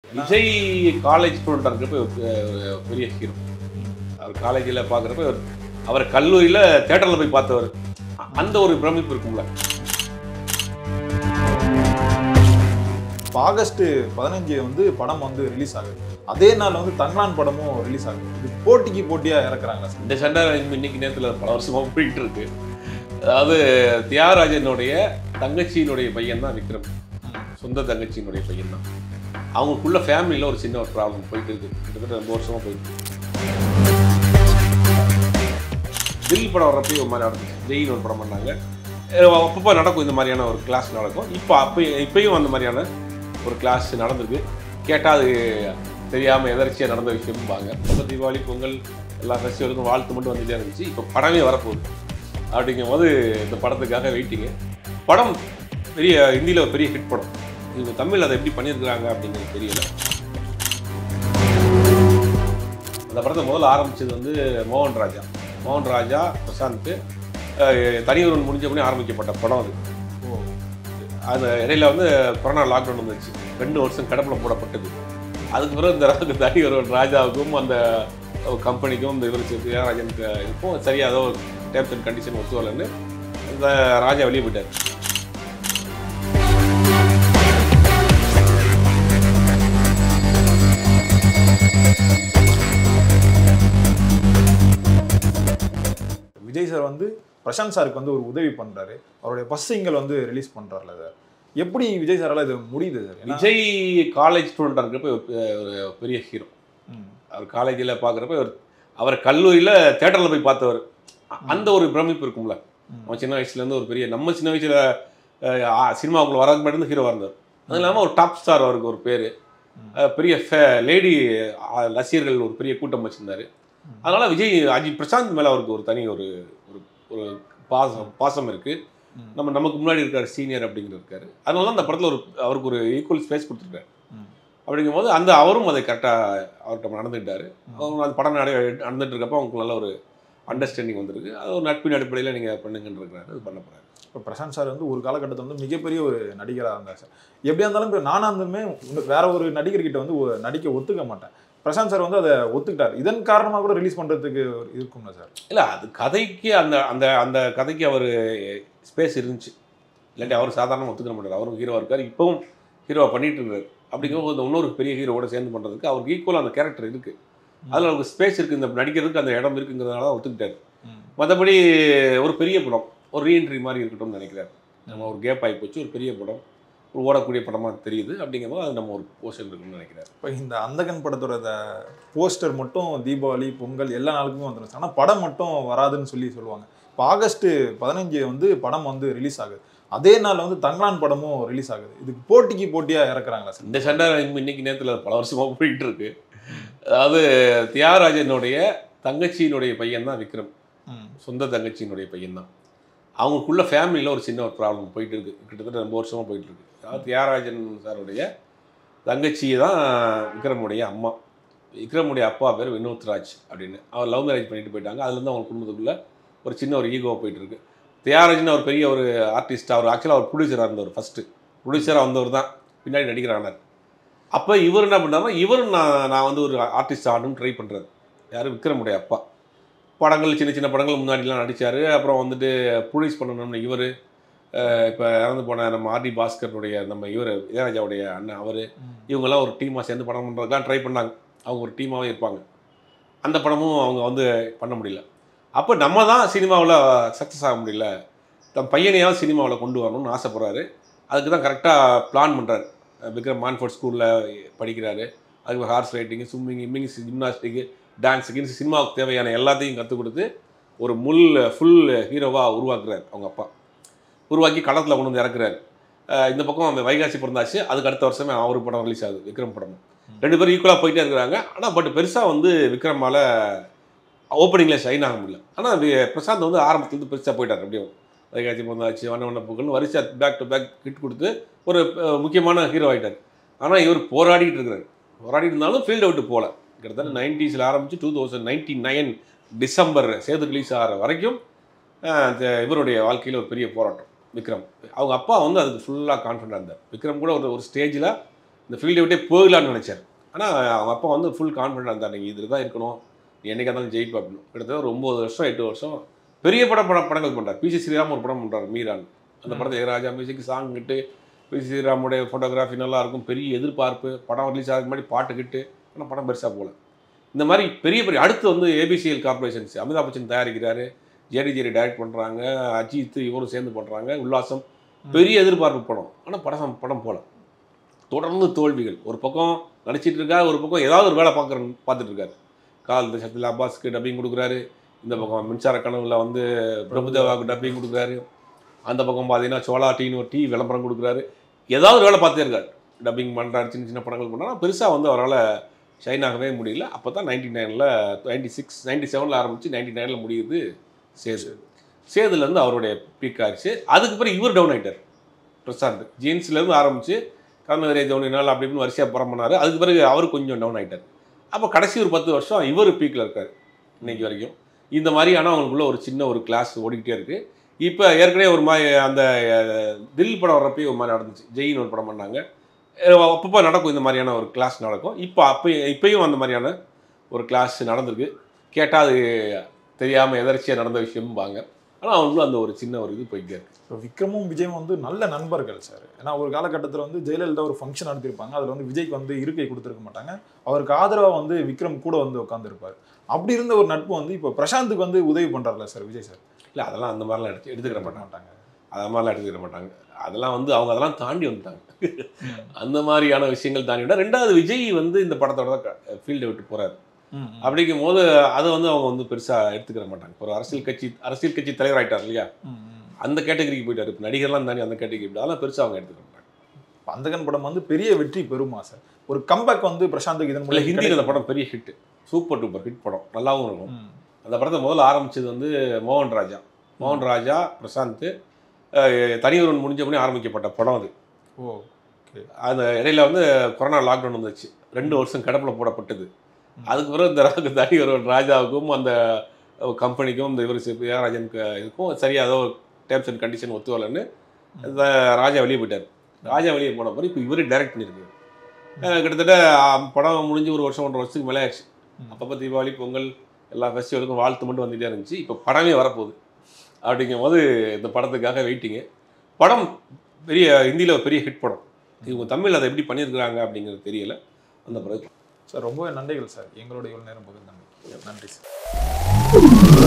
Vijay college ஸ்டூடெண்டாக இருக்கிறப்ப ஒரு ஒரு பெரிய ஹீரோ அவர் காலேஜில் பார்க்குறப்ப அவர் கல்லூரியில் தேட்டரில் போய் பார்த்தவர் அ- அந்த ஒரு பிரமிப்பு இருக்கும்ல இப்போ ஆகஸ்ட் பதினஞ்சு வந்து படம் வந்து ரிலீஸ் ஆகுது அதே நாள் வந்து தங்கலான் படமும் ரிலீஸ் ஆகுது இது போட்டிக்கு போட்டியா இறக்குறாங்களா சார் இந்த சண்டை இன்னைக்கு நேரத்தில் பல வருஷமாக போயிட்டு இருக்கு அதாவது தியாகராஜனுடைய தங்கச்சியினுடைய பையன் தான் விக்ரம் சொந்த தங்கச்சியினுடைய பையன் தான் அவங்களுக்குள்ள ஃபேமிலியில் ஒரு சின்ன ஒரு ப்ராப்ளம் போயிட்டு இருக்கு கிட்டத்தட்ட ரொம்ப வருஷமாக போயிட்டு இருக்கு தில் படம் வர்றப்பயும் ஒரு மாதிரி நடந்துச்சு ஜெயின் ஒரு படம் பண்ணாங்க அஹ் அப்பப்போ நடக்கும் இந்த மாதிரியான ஒரு கிளாஸ் நடக்கும் இப்போ அப்போ இப்பயும் அந்த மாதிரியான ஒரு கிளாஸ் நடந்திருக்கு கேட்டால் அது தெரியாமல் எதர்ச்சியாக நடந்த விஷயம்பாங்க இப்போ தீபாவளி பொங்கல் எல்லா ஃபெஸ்டிவலுக்கும் வாழ்த்து மட்டும் வந்துட்டே இருந்துச்சு இப்போ படமே வரப்போகுது அப்படிங்கும் போது இந்த படத்துக்காக வெயிட்டிங்க படம் பெரிய ஹிந்தியில் ஒரு பெரிய ஹிட் படம் இவங்க தமிழ் அதை எப்படி பண்ணியிருக்கிறாங்க அப்படிங்கிறது தெரியல அந்த படத்தை முதல்ல ஆரம்பிச்சது வந்து மோகன் ராஜா மோகன் ராஜா பிரசாந்த் அஹ், தனியொருவன் முடிஞ்ச உடனே ஆரம்பிக்கப்பட்ட படம் அது ஓ அந்த இடையில வந்து கொரோனா லாக்டவுன் வந்துச்சு ரெண்டு வருஷம் கடப்பில் போடப்பட்டது அதுக்கு பிறகு இந்த ராஜா தனி ஒருவன் ராஜாவுக்கும் அந்த கம்பெனிக்கும் இந்த இவர் தியாகராஜனுக்கு இருக்கும் சரியாக ஏதோ டேர்ம்ஸ் அண்ட் கண்டிஷன் ஒத்து வரலன்னு இந்த ராஜா வெளியே போயிட்டார் விஜய் சார் வந்து பிரசாந்த் சாருக்கு வந்து ஒரு உதவி பண்றாரு அவருடைய ஃபர்ஸ்ட் சிங்கல் வந்து ரிலீஸ் பண்றாருல சார் எப்படி விஜய் சாரால இது முடியுது சார் ஏன்னா- விஜய் காலேஜ் ஸ்டூடெண்டாக இருக்கிறப்ப ஒரு ஒரு பெரிய ஹீரோ ம். அவர் காலேஜில் பார்க்குறப்ப அவர் அவர் கல்லூரியில் தேட்டரில் போய் பார்த்தவர் அ- அந்த ஒரு பிரமிப்பு இருக்கும்ல ம். அவன் சின்ன வயசுலேருந்து ஒரு பெரிய நம்ம சின்ன வயசில் சினிமாவுக்குள்ள வரதுக்கு மட்டும் ஹீரோ இருந்தார் அது இல்லாமல் ஒரு டாப் ஸ்டார் அவருக்கு ஒரு பேர் ம். பெரிய லேடி ரசிகர்கள் ஒரு பெரிய கூட்டம் வச்சிருந்தாரு ம். அதனால விஜய் அஜித் பிரசாந்த் மேலே அவருக்கு ஒரு தனி ஒரு ஒரு ஒரு பாசம் பாசம் இருக்கு ம். நம்ம நமக்கு முன்னாடி இருக்கார் சீனியர் அப்படிங்கிறது இருக்காரு அதனால தான் அந்த படத்தில் ஒரு அவருக்கு ஒரு ஈக்குவல் ஸ்பேஸ் கொடுத்துருக்காரு ம். அப்படிங்கும்போது அந்த அவரும் அதை கரெக்டாக அவர்கிட்ட நடந்துக்கிட்டாரு அவங்க அந்த படம் நட நடந்துட்டு இருக்கப்போ அவங்களுக்கு நல்ல ஒரு அண்டர்ஸ்டாண்டிங் வந்திருக்கு அது ஒரு நட்பின் அடிப்படையில் நீங்கள் பண்ணுங்கன்னு இருக்கிறாரு அது பண்ண போகிறாரு இப்போ பிரசாந்த் சார் வந்து ஒரு காலகட்டத்தில் வந்து மிகப்பெரிய ஒரு நடிகராக இருந்தார் சார் எப்படியா இருந்தாலும் இப்போ நானாக இருந்துமே வேற ஒரு நடிகர்கிட்ட வந்து ஒ- நடிக்க ஒத்துக்க மாட்டேன் பிரசாந்த் சார் வந்து அதை ஒத்துக்கிட்டார் இதன் காரணமாக கூட ரிலீஸ் பண்ணுறதுக்கு இருக்கும்ல சார் இல்லை அது கதைக்கு அந்த அந்த அந்த கதைக்கு அவர் ஸ்பேஸ் இருந்துச்சு இல்லாட்டி அவர் சாதாரணமாக ஒத்துக்க மாட்டார் அவரும் ஹீரோவாக இருக்கார் இப்போவும் ஹீரோவாக பண்ணிட்டு இருக்காரு அப்படிங்கும்போது இன்னொரு பெரிய ஹீரோவோட சேர்ந்து பண்ணுறதுக்கு அவருக்கு ஈக்குவலாக அந்த கேரக்டர் இருக்குது அதில் அவருக்கு ஸ்பேஸ் இருக்குது இந்த நடிக்கிறதுக்கு அந்த இடம் இருக்குங்கிறதுனால தான் ஒத்துக்கிட்டாரு மற்றபடி ஒரு பெரிய படம் ஒரு ரீஎன்ட்ரி மாதிரி இருக்கட்டும்னு நினைக்கிறார் நம்ம ஒரு கேப் ஆகி போச்சு ஒரு பெரிய படம் ஒரு ஓடக்கூடிய படமாக தெரியுது அப்படிங்கும்போது அது நம்ம ஒரு போர்ஷன் இருக்குன்னு நினைக்கிறார் இப்போ இந்த அந்தகன் படத்தோட போஸ்டர் மட்டும் தீபாவளி பொங்கல் எல்லா நாளுக்குமே வந்துடும் ஆனால் படம் மட்டும் வராதுன்னு சொல்லி சொல்லுவாங்க இப்போ ஆகஸ்ட் பதினஞ்சு வந்து படம் வந்து ரிலீஸ் ஆகுது அதே நாள் வந்து தங்கலான் படமும் ரிலீஸ் ஆகுது இதுக்கு போட்டிக்கு போட்டியாக இறக்குறாங்களா சார் இந்த சண்டை இன்னைக்கு நேரத்தில் பல வருஷமாக போயிட்டு இருக்கு அதாவது தியாகராஜனுடைய தங்கச்சியினுடைய பையன் தான் விக்ரம் ம் சொந்த தங்கச்சியினுடைய பையன் தான் அவங்களுக்குள்ள ஃபேமிலியில் ஒரு சின்ன ஒரு ப்ராப்ளம் போயிட்டு இருக்கு கிட்டத்தட்ட ரொம்ப வருஷமாக போயிட்டு இருக்கு அதாவது தியாகராஜன் சாருடைய தங்கச்சி தான் விக்ரமுடைய அம்மா விக்ரமுடைய அப்பா பேர் வினோத் ராஜ் அப்படின்னு அவர் லவ் மேரேஜ் பண்ணிட்டு போயிட்டாங்க அதுலேருந்து அவங்க குடும்பத்துக்குள்ள ஒரு சின்ன ஒரு ஈகோ போயிட்டு இருக்கு தியாகராஜன் அவர் பெரிய ஒரு ஆர்டிஸ்ட் அவர் ஆக்சுவலாக அவர் ப்ரொடியூசராக இருந்தவர் ஃபஸ்ட்டு ப்ரொடியூசராக வந்தவர் தான் பின்னாடி நடிக்கிறாங்க அப்போ இவர் என்ன பண்ணாருன்னா இவரும் நான் நான் வந்து ஒரு ஆர்டிஸ்ட் ஆகணும்னு ட்ரை பண்ணுறாரு யார் விக்ரமுடைய அப்பா படங்கள் சின்ன சின்ன படங்கள் முன்னாடிலாம் நடித்தார் அப்புறம் வந்துட்டு ப்ரொடியூஸ் பண்ணணும்னு இவர் இப்போ இறந்து போன நம்ம ஆர்டி பாஸ்கருடைய நம்ம இவர் இளையராஜாவுடைய அண்ணன் அவர் இவங்கெல்லாம் ஒரு டீமாக சேர்ந்து படம் பண்ணுறதுக்குலாம் ட்ரை பண்ணாங்க அவங்க ஒரு டீமாகவே இருப்பாங்க அந்த படமும் அவங்க வந்து பண்ண முடியல அப்போ நம்ம தான் சினிமாவில் சக்ஸஸ் ஆக முடியல தன் பையனையாவது சினிமாவில் கொண்டு வரணும்னு ஆசைப்படுறாரு அதுக்கு தான் கரெக்டாக பிளான் பண்ணுறாரு விக்ரம் மான்ஃபோர்ட் ஸ்கூலில் படிக்கிறாரு அதுக்கு ஹார்ஸ் ரைட்டிங்கு ஸ்விம்மிங் இம்மிங் ஜிம்னாஸ்டிக்கு டான்ஸுக்கு சினிமாவுக்கு தேவையான எல்லாத்தையும் கற்றுக் கொடுத்து ஒரு முள் ஃபுல் ஹீரோவாக உருவாக்குறாரு அவங்க அப்பா உருவாக்கி களத்தில் கொண்டு வந்து இறக்குறாரு அஹ் இந்த பக்கம் அந்த வைகாசி பிறந்தாச்சு அதுக்கு அடுத்த வருஷமே அவர் படம் ரிலீஸ் ஆகுது விக்ரம் படம் ரெண்டு பேரும் ஈக்குவலாக போயிட்டே இருக்கிறாங்க ஆனால் பட் பெருசாக வந்து விக்ரமால் ஓப்பனிங்கில் ஷைன் ஆக முடியல ஆனால் பிரசாந்த் வந்து ஆரம்பத்துலேருந்து பெருசாக போயிட்டார் அப்படியும் வைகாசி பிறந்தாச்சு வண்ண வண்ண பூக்கள்னு வரிசை பேக் டு பேக் ஹிட் கொடுத்து ஒரு அஹ், முக்கியமான ஹீரோ ஆகிட்டார் ஆனால் இவர் போராடிட்டு இருக்கிறார் போராடிட்டு இருந்தாலும் ஃபீல்டை விட்டு போகல கிட்டத்தட்ட நைன்டிஸில் ஆரம்பித்து two thousand ninety nine December Sethu release ஆகிற வரைக்கும் அஹ், இந்த இவருடைய வாழ்க்கையில் ஒரு பெரிய போராட்டம் விக்ரம் அவங்க அப்பா வந்து அதுக்கு ஃபுல்லாக கான்ஃபிடண்டாக இருந்தார் விக்ரம் கூட ஒரு ஒரு ஸ்டேஜில் இந்த ஃபீல்டை விட்டே போயிடலான்னு நினச்சார் ஆனால் அவங்க அப்பா வந்து ஃபுல் கான்ஃபிடென்ட் இருந்தார் நீங்கள் இதில் தான் இருக்கணும் நீ என்னைக்கா இருந்தாலும் ஜெயிப்ப அப்படின்னு கிட்டத்தட்ட ஒரு ஒம்பது வருஷம் எட்டு வருஷம் பெரிய படம் படம் படங்கள் பண்ணுறார் பிசி ஸ்ரீராம் ஒரு படம் பண்ணுறார் மீரான் அந்த படத்தை இளையராஜா மியூசிக் சாங் கிட்டு பிசி ஸ்ரீராமுடைய ஃபோட்டோகிராஃபி நல்லா இருக்கும் பெரிய எதிர்பார்ப்பு படம் ரிலீஸ் ஆகிறதுக்கு முன்னாடி பாட்டு கிட்டு ஆனால் படம் பெருசாக போகல இந்த மாதிரி பெரிய பெரிய அடுத்து வந்து ஏபிசிஎல் கார்பரேஷன்ஸ் அமிதாப் பச்சன் தயாரிக்கிறாரு ஜேடி ஜேடி டைரக்ட் பண்ணுறாங்க அஜித் இவரும் சேர்ந்து பண்ணுறாங்க உல்லாசம் பெரிய எதிர்பார்ப்பு படம் ஆனால் படம் படம் போல தொடர்ந்து தோல்விகள் ஒரு பக்கம் நடிச்சிட்டு இருக்கா ஒரு பக்கம் ஏதாவது ஒரு வேலை பார்க்குற பார்த்துட்டு இருக்காரு கால் தசத்தில் அப்பாஸ்க்கு டப்பிங் கொடுக்குறாரு இந்த பக்கம் மின்சார கனவுல வந்து பிரபுதேவாவுக்கு டப்பிங் கொடுக்குறாரு அந்த பக்கம் பார்த்தீங்கன்னா சோலா டீன்னு ஒரு டீ விளம்பரம் கொடுக்குறாரு ஏதாவது வேலை பார்த்துட்டே இருக்காரு டப்பிங் பண்ணுறாரு சின்ன சின்ன படங்கள் பண்ணுறாரு பெருசாக வந்து அவரால் ஷைன் ஆகவே முடியல அப்போ தான் நைன்டி நைனில் நைன்டி சிக்ஸ் நைன்டி செவனில் ஆரம்பித்து நைன்டி நைனில் முடியுது சேது சேதுலேருந்து அவருடைய பீக் ஆயிடுச்சு அதுக்கு பிறகு இவர் டவுன் ஆயிட்டார் பிரசாந்த் ஜீன்ஸ்லேருந்து ஆரம்பித்து கர்மவரே ஜவுனினால் அப்படி இப்படின்னு வரிசையாக படம் பண்ணார் அதுக்கு பிறகு அவர் கொஞ்சம் டவுன் ஆயிட்டார் அப்போ கடைசி ஒரு பத்து வருஷம் இவர் பீக்கில் இருக்கார் இன்னைக்கு வரைக்கும் இந்த மாதிரியான அவங்களுக்குள்ள ஒரு சின்ன ஒரு கிளாஸ் ஓடிக்கிட்டே இருக்குது இப்போ ஏற்கனவே ஒரு மாதிரி அந்த அஹ், தில் படம் வர்றப்பயே ஒரு மாதிரி நடந்துச்சு ஜெயின்னு ஒரு படம் பண்ணாங்க அஹ், அப்பப்போ நடக்கும் இந்த மாதிரியான ஒரு கிளாஸ் நடக்கும் இப்போ அப்போ இப்பயும் அந்த மாதிரியான ஒரு கிளாஸ் நடந்திருக்கு கேட்டால் அது தெரியாமல் எதர்ச்சியாக நடந்த விஷயம்பாங்க ஆனால் அவங்களும் அந்த ஒரு சின்ன ஒரு இது போயிட்டே இருக்கு இப்போ விக்ரமும் விஜயும் வந்து நல்ல நண்பர்கள் சார் ஏன்னா ஒரு காலகட்டத்தில் வந்து ஜெயலலிதா ஒரு ஃபங்க்ஷன் நடத்திருப்பாங்க அதில் வந்து விஜய்க்கு வந்து இருக்கை கொடுத்துருக்க மாட்டாங்க அவருக்கு ஆதரவாக வந்து விக்ரம் கூட வந்து உட்காந்துருப்பார் அப்படி இருந்த ஒரு நட்பு வந்து இப்போ பிரசாந்துக்கு வந்து உதவி பண்ணுறாருல சார் விஜய் சார் இல்லை அதெல்லாம் அந்த மாதிரிலாம் எடுத்து எடுத்துக்கிற மாட்டாங்க மாட்டாங்க அது மாதிரிலாம் எடுத்துக்கிற மாட்டாங்க அதெல்லாம் வந்து அவங்க அதெல்லாம் தாண்டி வந்துட்டாங்க அந்த மாதிரியான விஷயங்கள் தாண்டி விட ரெண்டாவது விஜய் வந்து இந்த படத்தோட தான் ஃபீல்டை விட்டு போறாரு ம், ம். அப்படிங்கும் போது அதை வந்து அவங்க வந்து பெருசாக எடுத்துக்கிற மாட்டாங்க ஒரு அரசியல் கட்சி அரசியல் கட்சி தலைவர் ஆயிட்டார் இல்லையா ம், ம். அந்த கேட்டகரிக்கு போயிட்டார் இப்போ நடிகர்லாம் தாண்டி அந்த கேட்டகரி அதெல்லாம் பெருசாக அவங்க எடுத்துக்க மாட்டாங்க இப்ப அந்தகன் படம் வந்து பெரிய வெற்றி பெறுமா சார் ஒரு கம்பேக் வந்து பிரசாந்துக்கு இதன் இல்லை மூலம் ஹிந்தியில் அந்த படம் பெரிய ஹிட் சூப்பர் டூப்பர் ஹிட் படம் நல்லாவும் இருக்கும் ம். அந்த படத்தை முதல்ல ஆரம்பிச்சது வந்து மோகன் ராஜா மோகன் ராஜா பிரசாந்த் அஹ், தனியொருவன் முடிஞ்ச உடனே ஆரம்பிக்கப்பட்ட படம் அது ஓ அந்த இடையில வந்து கொரோனா லாக்டவுன் வந்துச்சு ரெண்டு வருஷம் கிடப்பில் போடப்பட்டது அதுக்கு பிறகு இந்த ராஜ- தனி ஒருவன் ராஜாவுக்கும் அந்த கம்பெனிக்கும் இந்த இவர் ராஜனுக்கு இதுக்கும் சரியா ஏதோ டேர்ம்ஸ் அண்ட் கண்டிஷன் ஒத்து வரலன்னு இந்த ராஜா வெளியே போயிட்டார் ராஜா வெளியே போன பிறகு இப்போ இவரே டைரக்ட் பண்ணியிருக்காரு அஹ் கிட்டத்தட்ட அஹ், படம் முடிஞ்சு ஒரு வருஷம் ஒன்றரை வருஷத்துக்கு மேலே ஆச்சு ம். அப்பப்போ தீபாவளி பொங்கல் எல்லா ஃபெஸ்டிவலுக்கும் வாழ்த்து மட்டும் வந்துட்டே இருந்துச்சு இப்போ படமே வரப்போகுது அப்படிங்கும் போது இந்த படத்துக்காக வெயிட்டிங்கு படம் பெரிய ஹிந்தியில் ஒரு பெரிய ஹிட் படம் இவங்க தமிழ் அதை எப்படி பண்ணியிருக்கிறாங்க அப்படிங்கிறது தெரியல அந்த பிறகு சார் ரொம்பவே நன்றிகள் சார் எங்களுடைய இவ்வளவு நேரம் பகிர்ந்தாங்க நன்றி சார்